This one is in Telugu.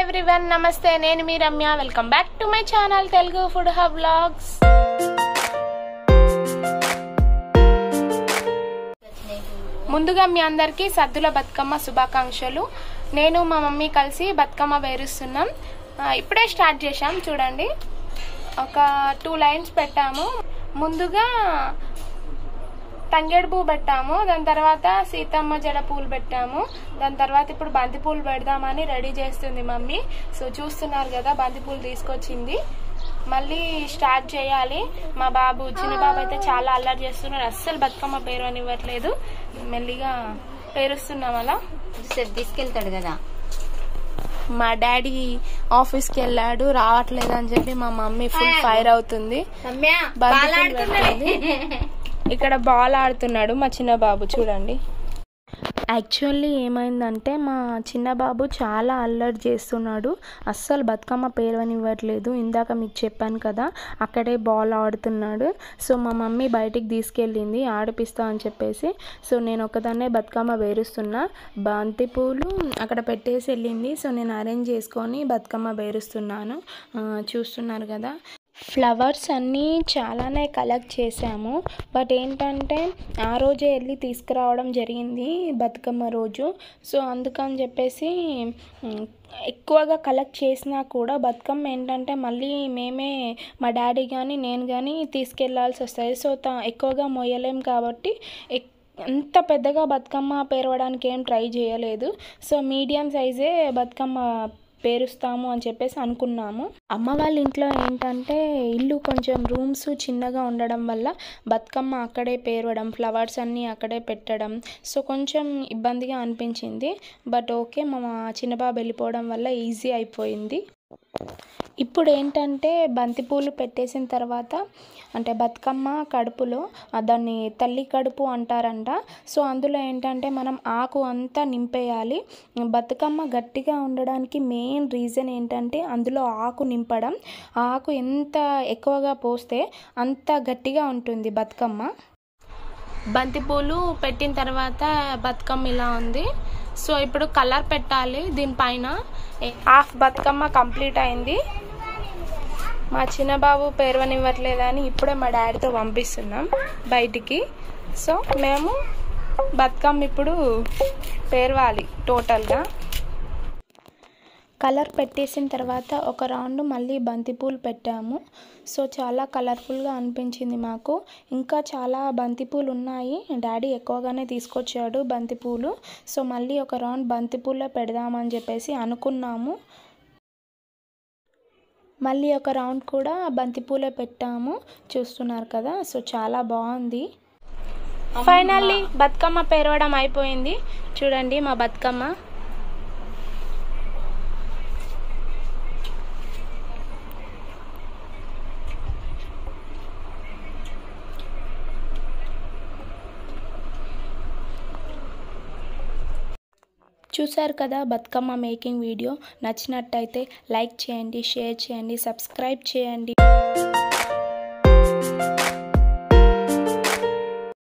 ఎవ్రీవన్ నమస్తే నేను మీ Ramya welcome back to my channel Telugu food hub vlogs ముందుగా మీ అందరికీ సద్దుల బతుకమ్మ శుభాకాంక్షలు నేను మా మమ్మీ కలిసి బతుకమ్మ వేరుస్తున్నాం ఆ, ఇప్పుడే స్టార్ట్ చేశాం చూడండి ఒక టూ లైన్స్ పెట్టాము ముందుగా తంగేడు పువ్వు పెట్టాము దాని తర్వాత సీతమ్మ జడ పూలు పెట్టాము దాని తర్వాత ఇప్పుడు బంతి పూలు పెడదామని రెడీ చేస్తుంది మమ్మీ సో చూస్తున్నారు కదా బంతి పూలు తీసుకొచ్చింది మళ్ళీ స్టార్ట్ చేయాలి మా బాబు చిన్న బాబు అయితే చాలా అల్లరి చేస్తున్నాడు అస్సలు బతుకమ్మ పేరు అని ఇవ్వట్లేదు మెల్లిగా పేరుస్తున్నాం అలా సేపు తీసుకెళ్తాడు కదా మా డాడీ ఆఫీస్కి వెళ్ళాడు రావట్లేదు అని చెప్పి మా మమ్మీ ఫుల్ ఫైర్ అవుతుంది రమ్య బంతి బాల్ పూలు ఆడుతున్నాడు. ఇక్కడ బాల్ ఆడుతున్నాడు మా చిన్న బాబు చూడండి యాక్చువల్లీ ఏమైందంటే మా చిన్న బాబు చాలా అల్లరి చేస్తున్నాడు అస్సలు బతుకమ్మ పేరవనివ్వట్లేదు ఇందాక మీకు చెప్పాను కదా అక్కడే బాల్ ఆడుతున్నాడు సో మా మమ్మీ బయటికి తీసుకెళ్ళింది ఆడిపిస్తా అని చెప్పేసి సో నేను ఒకదాన్నే బతుకమ్మ వేరుస్తున్నా బంతి పూలు అక్కడ పెట్టేసి వెళ్ళింది సో నేను అరేంజ్ చేసుకొని బతుకమ్మ వేరుస్తున్నాను ఆ, చూస్తున్నారు కదా ఫ్లవర్స్ అన్నీ చాలానే కలెక్ట్ చేసాము బట్ ఏంటంటే ఆ రోజే వెళ్ళి తీసుకురావడం జరిగింది బతుకమ్మ రోజు సో అందుకని చెప్పేసి ఉమ్, ఎక్కువగా కలెక్ట్ చేసినా కూడా బతుకమ్మ ఏంటంటే మళ్ళీ మేమే మా డాడీ కానీ నేను కానీ తీసుకెళ్లాల్సి వస్తుంది సో త ఎక్కువగా మొయ్యలేం కాబట్టి ఎక్ అంత పెద్దగా బతుకమ్మ పేరవడానికి ఏం ట్రై చేయలేదు సో మీడియం సైజే బతుకమ్మ పేరుస్తాము అని చెప్పేసి అనుకున్నాము అమ్మ వాళ్ళ ఇంట్లో ఏంటంటే ఇల్లు కొంచెం రూమ్స్ చిన్నగా ఉండడం వల్ల బతుకమ్మ అక్కడే పేరవడం ఫ్లవర్స్ అన్నీ అక్కడే పెట్టడం సో కొంచెం ఇబ్బందిగా అనిపించింది బట్ ఓకే మా చిన్నబాబు వెళ్ళిపోవడం వల్ల ఈజీ అయిపోయింది ఇప్పుడు ఏంటంటే బంతిపూలు పెట్టేసిన తర్వాత అంటే బతుకమ్మ కడుపులో ఆ దాన్ని తల్లి కడుపు అంటారంట సో అందులో ఏంటంటే మనం ఆకు అంతా నింపేయాలి బతుకమ్మ గట్టిగా ఉండడానికి మెయిన్ రీజన్ ఏంటంటే అందులో ఆకు నింపడం ఆ ఆకు ఎంత ఎక్కువగా పోస్తే అంత గట్టిగా ఉంటుంది బతుకమ్మ బంతిపూలు పెట్టిన తర్వాత బతుకమ్మ ఇలా ఉంది సో ఇప్పుడు కలర్ పెట్టాలి దీనిపైన హాఫ్ బతుకమ్మ కంప్లీట్ అయింది మా చిన్న బాబు పేరవనివ్వట్లేదని ఇప్పుడే మా డాడీతో పంపిస్తున్నాం బయటికి సో మేము బతుకమ్మ ఇప్పుడు పేరవాలి టోటల్గా కలర్ పెట్టేసిన తర్వాత ఒక రౌండ్ మళ్ళీ బంతిపూలు పెట్టాము సో చాలా కలర్ఫుల్గా అనిపించింది మాకు ఇంకా చాలా బంతిపూలు ఉన్నాయి డాడీ ఎక్కువగానే తీసుకొచ్చాడు బంతిపూలు సో మళ్ళీ ఒక రౌండ్ బంతిపూలే పెడదామని చెప్పేసి అనుకున్నాము మళ్ళీ ఒక రౌండ్ కూడా బంతిపూలే పెట్టాము చూస్తున్నారు కదా సో చాలా బాగుంది ఫైనల్లీ బతుకమ్మ పేరవడం అయిపోయింది చూడండి మా బతుకమ్మ చూశారు కదా బతుకమ్మ మేకింగ్ వీడియో నచ్చినట్టయితే లైక్ చేయండి షేర్ చేయండి సబ్స్క్రైబ్ చేయండి